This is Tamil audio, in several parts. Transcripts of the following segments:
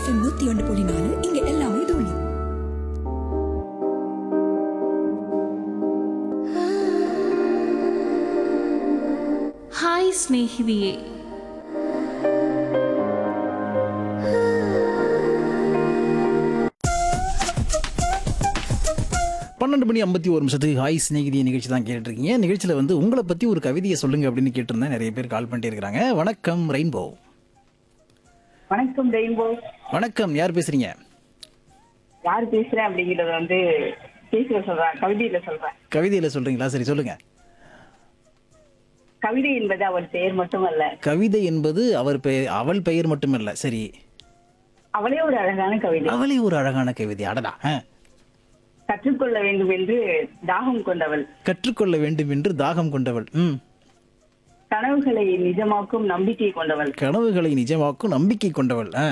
எஃப்எம் நூத்தி ஒன்று புள்ளி நாலு இங்க எல்லாமே தோணி ಹಾಯ್ ಸ್ನೇಹಿತೆಯೇ பன்னெண்டு மணி ஐம்பத்தி ஒரு நிமிஷத்துக்கு ஹாய் சிநேகிதி நிகழ்ச்சி தான் கேட்டுருக்கீங்க நிகழ்ச்சியில் வந்து உங்களை பற்றி ஒரு கவிதையை சொல்லுங்க அப்படின்னு கேட்டிருந்தேன் நிறைய பேர் கால் பண்ணிட்டே இருக்கிறாங்க வணக்கம் ரெயின்போ வணக்கம் ரெயின்போ வணக்கம் யார் பேசுறீங்க யார் பேசுறேன் அப்படிங்கறத வந்து பேசுற சொல்றேன் கவிதையில சொல்றேன் கவிதையில் சொல்றீங்களா சரி சொல்லுங்க கவிதை என்பது அவள் பெயர் மட்டுமல்ல கவிதை என்பது அவர் பெயர் அவள் பெயர் மட்டுமல்ல சரி அவளே ஒரு அழகான கவிதை அவளே ஒரு அழகான கவிதை அடடா ஆ. கற்றுக்கொள்ள வேண்டும் என்று தாகம் கொண்டவள் கற்றுக்கொள்ள வேண்டும் என்று தாகம் கொண்டவள் ம் கனவுகளை நிஜமாக்கும் நம்பிக்கை கொண்டவள் கனவுகளை நிஜமாக்கும் நம்பிக்கை கொண்டவள் ஆ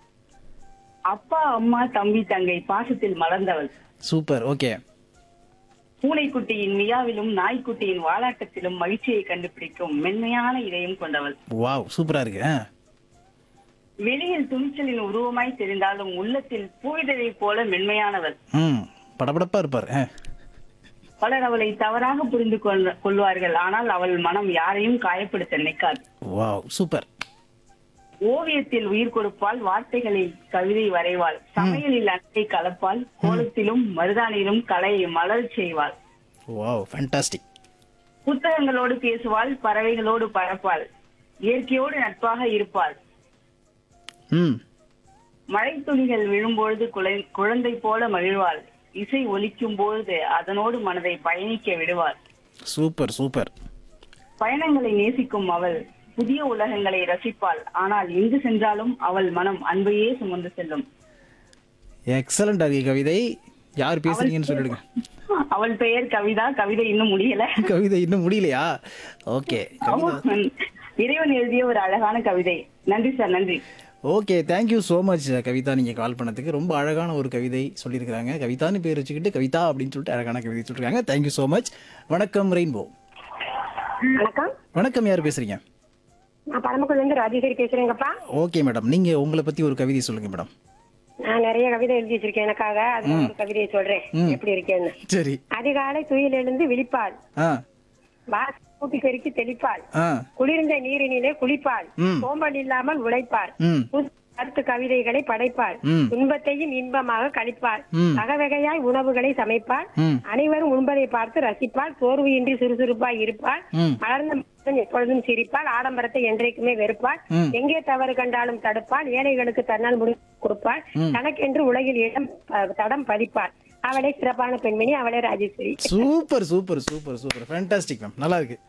அப்பா அம்மா தம்பி தங்கை பாசத்தில் மலர்ந்தவள் சூப்பர் ஓகே பூனைக்குட்டியின் மியாவிலும் நாய்க்குட்டியின் வாலாட்டத்திலும் மகிழ்ச்சியை கண்டுபிடிக்கும் மென்மையான இதயம் கொண்டவள் வாவ் சூப்பரா இருக்கு ஆ வெளியில் துணிச்சலின் உருவமாய் தெரிந்தாலும் உள்ளத்தில் பூவிதழை போல மென்மையானவள் ம் படபடப்பா இருப்பார் ஆ பலர் அவளை தவறாக புரிந்து கொள்ள- கொள்வார்கள் ஆனால் அவள் மனம் யாரையும் காயப்படுத்த நினைக்காது வாவ் சூப்பர் ஓவியத்தில் உயிர் கொடுப்பால் வார்த்தைகளில் கவிதை வரைவாள் சமையலில் அன்பை கலப்பால் கோலத்திலும் மருதானிலும் கலையை மலர் செய்வாள் வாவ் ஃபேண்டாஸ்டிக் புத்தகங்களோடு பேசுவாள் பறவைகளோடு பறப்பாள் இயற்கையோடு நட்பாக இருப்பாள் ம் மழை துளிகள் விழும்பொழுது குழை- குழந்தை போல மகிழ்வாள் இசை ஒலிக்கும் பொழுது அதனோடு மனதை பயணிக்க விடுவாள் சூப்பர் சூப்பர் பயணங்களை நேசிக்கும் அவள் புதிய உலகங்களை ரசிப்பாள் ஆனால் எங்கு சென்றாலும் அவள் மனம் அன்பையே சுமந்து செல்லும் எக்ஸலண்ட் ஆகிய கவிதை யார் பேசுறீங்கன்னு சொல்லிடுங்க அவள் பெயர் கவிதா கவிதை இன்னும் முடியல கவிதை இன்னும் முடியலையா ஓகே கவிதா இறைவன் எழுதிய ஒரு அழகான கவிதை நன்றி சார் நன்றி okay thank you so much Kavitha நீங்கள் கால் பண்ணதுக்கு ரொம்ப அழகான ஒரு கவிதை சொல்லியிருக்கிறாங்க கவிதான்னு பேர் வச்சுக்கிட்டு கவிதா அப்படின்னு சொல்லிட்டு அழகான கவிதை சொல்லியிருக்காங்க தேங்க்யூ ஸோ மச் வணக்கம் ரெயின்போ வணக்கம் வணக்கம் யார் பேசுறீங்க நான் பரமக்குடில இருந்து ராஜேஸ்வரி பேசுறேங்கப்பா ஓகே மேடம் நீங்கள் உங்களை பற்றி ஒரு கவிதை சொல்லுங்க மேடம் நான் நிறைய கவிதை எழுதி வச்சிருக்கேன் எனக்காக அதுல ஒரு கவிதையை சொல்றேன் எப்படி இருக்கேன்னு சரி அதிகாலை துயில் எழுந்து விழிப்பாள் ஆ வாச கூட்டி பெருக்கி தெளிப்பாள் ஆ குளிர்ந்த நீரினிலே குளிப்பாள் ம். சோம்பல் இல்லாமல் உழைப்பாள் ம் புது கருத்து கவிதைகளை படைப்பாள் ம். துன்பத்தையும் இன்பமாக கழிப்பாள் ம். வகவகையாய் உணவுகளை சமைப்பாள் ம். அனைவரும் உண்பதை பார்த்து ரசிப்பாள் சோர்வு சுறுசுறுப்பாய் இருப்பாள் ம். மலர்ந்த மனதுடன் எப்பொழுதும் சிரிப்பாள் ஆடம்பரத்தை என்றைக்குமே வெறுப்பாள் ம். எங்கே தவறு கண்டாலும் தடுப்பாள் ஏழைகளுக்கு தன்னால் முடிவு கொடுப்பாள் தனக்கென்று உலகில் இடம் அஹ், தடம் பதிப்பாள் அவளே சிறப்பான பெண்மணி அவளே Rajeswari super super super super fantastic ma'am நல்லா இருக்கு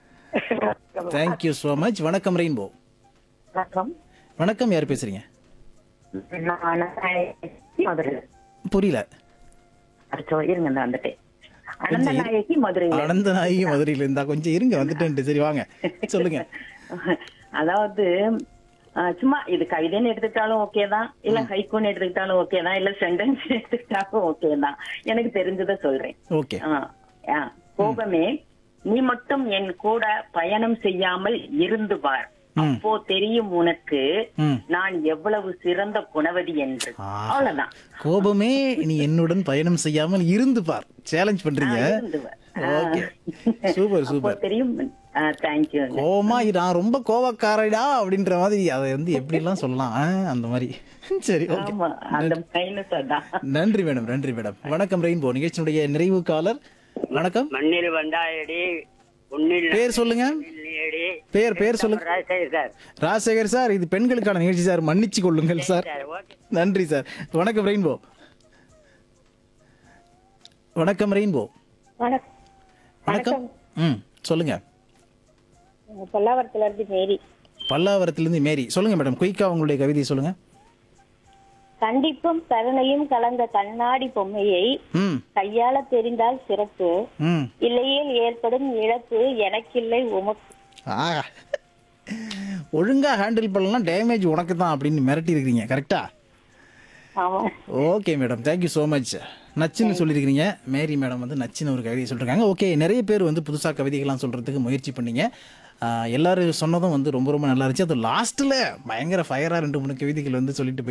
தேங்க்யூ ஸோ மச் வணக்கம் ரெயின்போ வணக்கம் வணக்கம் யார் பேசுறீங்க நான் மதுரை புரியல அச்சோ இருங்க இந்த வந்துட்டேன் அனந்த நாயகி மதுரையில அனந்த நாயகி மதுரையில இருந்தா கொஞ்சம் இருங்க வந்துட்டேன்ட்டு சரி வாங்க சொல்லுங்க அதாவது அஹ், சும்மா இது கவிதைன்னு எடுத்துக்கிட்டாலும் ஓகே தான் இல்ல ஹைக்கூன்னு எடுத்துக்கிட்டாலும் ஓகே தான் இல்ல சென்டென்ஸ் எடுத்துக்கிட்டாலும் ஓகே தான் எனக்கு தெரிஞ்சதை சொல்றேன் ஓகே ஆ, ஆ, கோபமே நீ மட்டும் என் கூட பயணம் செய்யாமல் இருந்து பார் ம். அப்போ தெரியும் உனக்கு ம். நான் எவ்வளவு சிறந்த குணவதி என்று ஆ. அவ்வளவுதான் கோபமே நீ என்னுடன் பயணம் செய்யாமல் இருந்து பார் சேலஞ்ச் பண்றீங்க ஆ, இருந்து பார். ஆ. ஓகே சூப்பர் அப்போ சூப்பர் தெரியும் தேங்க்யூ கோவமா இரு, நான் ரொம்ப கோவக்காரடா அப்படின்ற மாதிரி அதை வந்து எப்படி எல்லாம் சொல்லலாம் ஆ, அந்த மாதிரி சரி ஓகே ஆமா அந்த மைனஸ் அதான் நன்றி மேடம் நன்றி மேடம் வணக்கம் ரெயின்போ நிகழ்ச்சியினுடைய நிறைவு காலர் வணக்கம் மண்ணில் வந்தாயடி உன்னில் பேர் சொல்லுங்க இல்லையடி பேர் பேர் சொல்லுங்க ராஜசேகர் சார் ராஜசேகர் சார் இது பெண்களுக்கான நிகழ்ச்சி சார் மன்னிச்சு கொள்ளுங்கள் சார் சார் ஓகே நன்றி சார் வணக்கம் ரெயின்போ வணக்கம் ரெயின்போ வணக்கம் வணக்கம் ம் சொல்லுங்க பல்லாவரத்துல இருந்து மேரி பல்லாவரத்திலிருந்து மேரி சொல்லுங்க மேடம் குயிக்கா உங்களுடைய கவிதை சொல்லுங்க கண்டிப்பும் கருணையும் கலந்த கண்ணாடி பொம்மையை ம் கையாள தெரிந்தால் சிறப்பு ம் இல்லையேல் ஏற்படும் இழப்பு எனக்கில்லை உமக்கு ஆ ஒழுங்கா ஹேண்டில் பண்ணலாம் டேமேஜ் உனக்கு தான் அப்படின்னு மிரட்டி இருக்கிறீங்க கரெக்டா ஆமா okay madam thank you so much நச்சுன்னு சொல்லியிருக்கிறீங்க மேரி மேடம் வந்து நச்சுன்னு ஒரு கவிதை சொல்லியிருக்காங்க ஓகே நிறைய பேர் வந்து புதுசாக கவிதைகள்லாம் சொல்கிறதுக்கு முயற்சி பண்ணீங்க ஆஹ் எல்லாரும் சொன்னதும் வந்து ரொம்ப ரொம்ப நல்லா இருந்துச்சு அது லாஸ்ட்டில் பயங்கர ஃபயராக ரெண்டு மூணு கவிதைகள் வந்து சொல்லிட்டு போய்